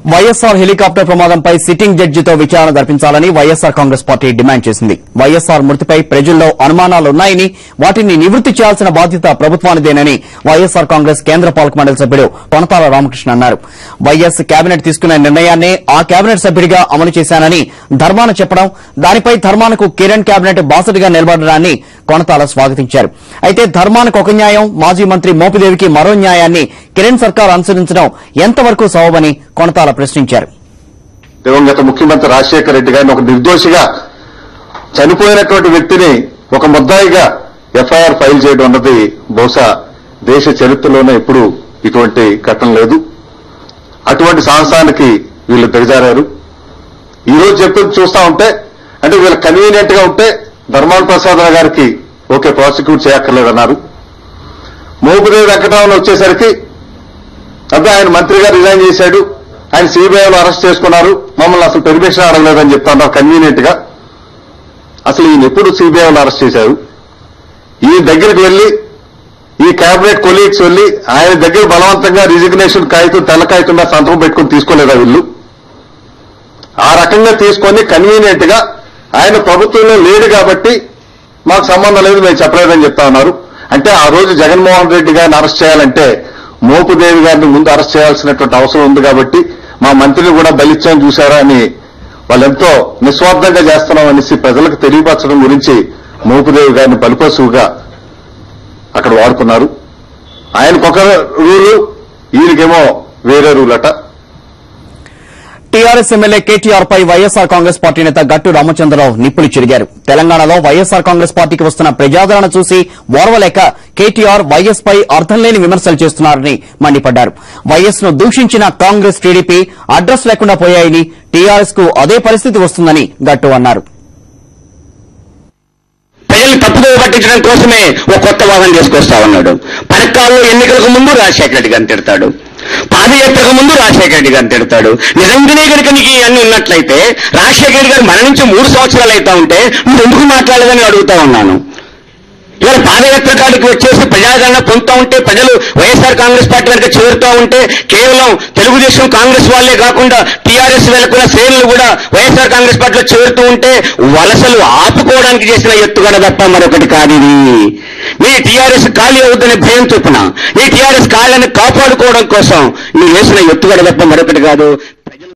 YSR helicopter ప్రమాదంపై sitting జడ్జితో విచారణ జరిపించాలని వైఎస్సార్ కాంగ్రెస్ పార్టీ డిమాండ్ చేసింది వైఎస్సార్ మృతిపై ప్రజల్లో అనుమానాలున్నాయని వాటిని నివృత్తి చేయాల్సిన బాధ్యత ప్రభుత్వానిదేనని వైఎస్సార్ కాంగ్రెస్ కేంద్ర పాలక మండలి సభ్యుడు కొనతాల రామకృష్ణ అన్నారు వైఎస్ కేబినెట్ తీసుకున్న నిర్ణయాన్నే ఆ కేబినెట్ సభ్యుడిగా అమలు చేశానని ధర్మాన చెప్పడం దానిపై ధర్మానకు కిరణ్ కేబినెట్ బాసటగా నిలబడడాన్ని కొనతాల స్వాగతించారు అయితే ధర్మానికి ఒక న్యాయం మాజీ మంత్రి మోపిదేవికి మరో న్యాయాన్ని కిరణ్ సర్కార్ అనుసరించడం ఎంతవరకు సవబని కొనతాల ప్రశ్నించారు దివంగత ముఖ్యమంత్రి రాజశేఖర రెడ్డి గారిని ఒక నిర్దోషిగా చనిపోయినటువంటి వ్యక్తిని ఒక ముద్దాయిగా ఎఫ్ఐఆర్ ఫైల్ చేయడం అన్నది బహుశా దేశ చరిత్రలోనే ఎప్పుడు ఇటువంటి ఘటన లేదు అటువంటి సాహసానికి వీళ్ళు దిగజారారు ఈ రోజు చెప్తుంది చూస్తా ఉంటే అంటే వీళ్ళు కన్వీనియంట్ గా ఉంటే ధర్మాన ప్రసాదరావు గారికి ఓకే ప్రాసిక్యూట్ చేయక్కర్లేదన్నారు మోపుదేవి వెంకటరామన్ వచ్చేసరికి అబ్బాయి ఆయన మంత్రిగా రిజైన్ చేశాడు ఆయన సిబిఐలో అరెస్ట్ చేసుకున్నారు మమ్మల్ని అసలు పెర్మిషన్ అడగలేదని చెప్తున్నారు కన్వీనియంట్ గా అసలు ఈయన ఎప్పుడు సిబిఐలో అరెస్ట్ చేశారు ఈ దగ్గరికి వెళ్లి ఈ కేబినెట్ కొలీగ్స్ వెళ్లి ఆయన దగ్గర బలవంతంగా రిజిగ్నేషన్ కాగితం తెల్ల కాగితం మీద సంతకం పెట్టుకుని తీసుకోలేదా వీళ్ళు ఆ రకంగా తీసుకొని కన్వీనియంట్ గా ఆయన ప్రభుత్వంలో లేడు కాబట్టి మాకు సంబంధం లేదు మేము చెప్పలేదని చెప్తా ఉన్నారు అంటే ఆ రోజు జగన్మోహన్ రెడ్డి గారిని అరెస్ట్ చేయాలంటే మోపుదేవి గారిని ముందు అరెస్ట్ చేయాల్సినటువంటి అవసరం ఉంది కాబట్టి మా మంత్రిని కూడా బలిచ్చాన్ని చూశారా అని వాళ్ళెంతో నిస్వార్థంగా చేస్తున్నాం అనేసి ప్రజలకు తెలియపరచడం గురించి మోపుదేవి గారిని బలిపశువుగా అక్కడ వాడుకున్నారు ఆయనకొక రూలు ఈయనకేమో వేరే రూల్ అట టీఆర్ఎస్ ఎమ్మెల్యే కేటీఆర్ పై వైఎస్సార్ కాంగ్రెస్ పార్టీ నేత గట్టు రామచంద్రరావు నిప్పులు చిరిగారు తెలంగాణలో వైఎస్సార్ కాంగ్రెస్ పార్టీకి వస్తున్న ప్రజాదరణ చూసి ఓర్వలేక కేటీఆర్ వైఎస్ పై అర్థం లేని విమర్శలు చేస్తున్నారని మండిపడ్డారు వైఎస్ ను దూషించిన కాంగ్రెస్ టీడీపీ అడ్రస్ లేకుండా పోయాయని టీఆర్ఎస్ కు అదే పరిస్థితి వస్తుందని గట్టు అన్నారు ప్రజల్ని తప్పుదో పట్టించడం కోసమే ఒక కొత్త వాదన తీసుకొస్తా ఉన్నాడు పరకాల్లో ఎన్నికలకు ముందు రాజశేఖర రెడ్డి గారిని తిడతాడు పాదయాత్రకు ముందు రాజశేఖర రెడ్డి గారిని తిడతాడు నిజంగానే కనుక నీకు ఇవన్నీ ఉన్నట్లయితే రాజశేఖర రెడ్డి గారు మరణించి మూడు సంవత్సరాలు అవుతా ఉంటే నువ్వు ఎందుకు మాట్లాడలేదని అడుగుతా ఉన్నాను ఇవాళ పాదయాత్ర కాడికి వచ్చేసి ప్రజాదరణ పొందుతూ ఉంటే ప్రజలు వైఎస్ఆర్ కాంగ్రెస్ పార్టీ వెనక చేరుతూ ఉంటే కేవలం తెలుగుదేశం కాంగ్రెస్ వాళ్ళే కాకుండా టీఆర్ఎస్ వెనుకున్న శ్రేణులు కూడా వైఎస్ఆర్ కాంగ్రెస్ పార్టీలో చేరుతూ ఉంటే వలసలు ఆపుకోవడానికి చేసిన ఎత్తుగడ తప్ప మరొకటి కాదు ఇది నీ టీఆర్ఎస్ ఖాళీ అవుతుందనే భయం చొప్పున నీ టీఆర్ఎస్ ఖాళీని కాపాడుకోవడం కోసం నీ వేసిన ఎత్తుగడ తప్ప మరొకటి కాదు